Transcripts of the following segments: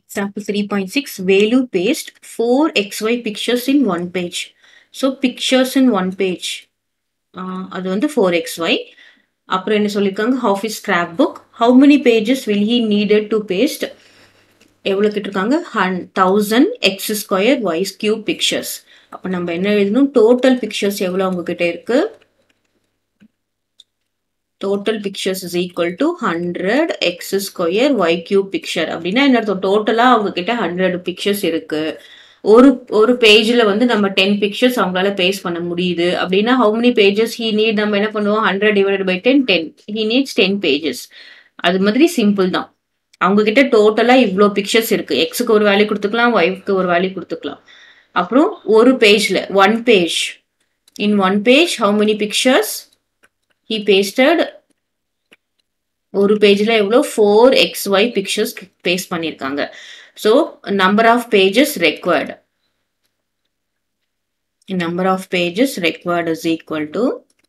Example 3.6 Value paste 4 XY pictures in one page. So pictures in one page. Uh, அது வந்து 4xy அப்புறம் என்ன சொல்லியிருக்காங்க half is scrapbook how many pages will he needed to paste எவ்வளோ கிட்டிருக்காங்க ஹன் thousand x square y's cube pictures அப்போ நம்ம என்ன எழுதணும் டோட்டல் பிக்சர்ஸ் எவ்வளோ உங்ககிட்ட இருக்கு total pictures is equal to hundred x square y cube picture அப்படின்னா என்ன அர்த்தம் டோட்டலாக அவங்க கிட்ட ஹண்ட்ரட் பிக்சர்ஸ் இருக்கு ஒரு ஒரு பேஜில் வந்து நம்ம டென் பிக்சர்ஸ் அவங்களால பேஸ் பண்ண முடியுது அப்படின்னா how many pages he need நம்ம என்ன பண்ணுவோம் hundred divided by ten ten he needs ten pages அது மாதிரி சிம்பிள் தான் அவங்க கிட்ட டோட்டலா இவ்வளோ பிக்சர்ஸ் இருக்கு எக்ஸுக்கு ஒரு வேல்யூ கொடுத்துக்கலாம் ஒய்ஃப்க்கு ஒரு வேல்யூ கொடுத்துக்கலாம் அப்புறம் ஒரு பேஜ்ல one page in one page how many pictures he pasted ஒரு பேஜ்ல எவ்வளோ four x y pictures paste பண்ணியிருக்காங்க so number of pages required number of pages required is equal to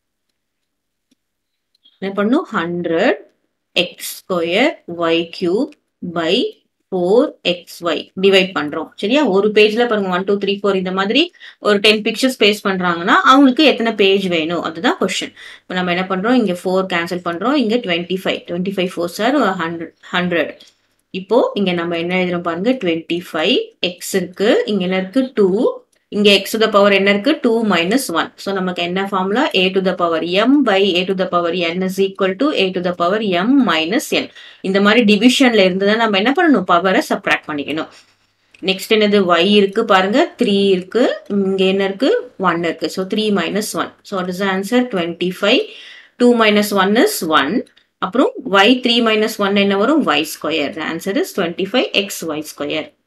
என்ன பண்ணும் hundred x square y cube by four x y divide பண்றோம் சரியா ஒரு பேஜ்ல பாருங்க ஒன் டூ த்ரீ ஃபோர் இந்த மாதிரி ஒரு டென் பிக்சர்ஸ் பேஸ் பண்றாங்கன்னா அவங்களுக்கு எத்தனை பேஜ் வேணும் அதுதான் கொஸ்டின் இப்போ நம்ம என்ன பண்றோம் இங்க ஃபோர் கேன்சல் பண்றோம் இங்க twenty five twenty five four sir hundred hundred இப்போ இங்க நம்ம என்ன எழுதுறோம் பாருங்க டுவெண்ட்டி ஃபைவ் எக்ஸ் இருக்கு இங்க என்ன இருக்கு டூ இங்க எக்ஸ் த பவர் என்ன இருக்கு டூ மைனஸ் ஒன் ஸோ நமக்கு என்ன formula a to the power m by a to the power n is equal to a to the power m minus n இந்த மாதிரி டிவிஷன்ல இருந்து தான் நம்ம என்ன பண்ணணும் பவரை சப்ராக்ட் பண்ணிக்கணும் நெக்ஸ்ட் என்னது ஒய் இருக்கு பாருங்க த்ரீ இருக்கு இங்க என்ன இருக்கு ஒன் இருக்கு so three minus one so what is answer twenty five two minus one is one அப்புறம் ஒய் த்ரீ மைனஸ் ஒன் என்ன வரும் y square answer is twenty five x y square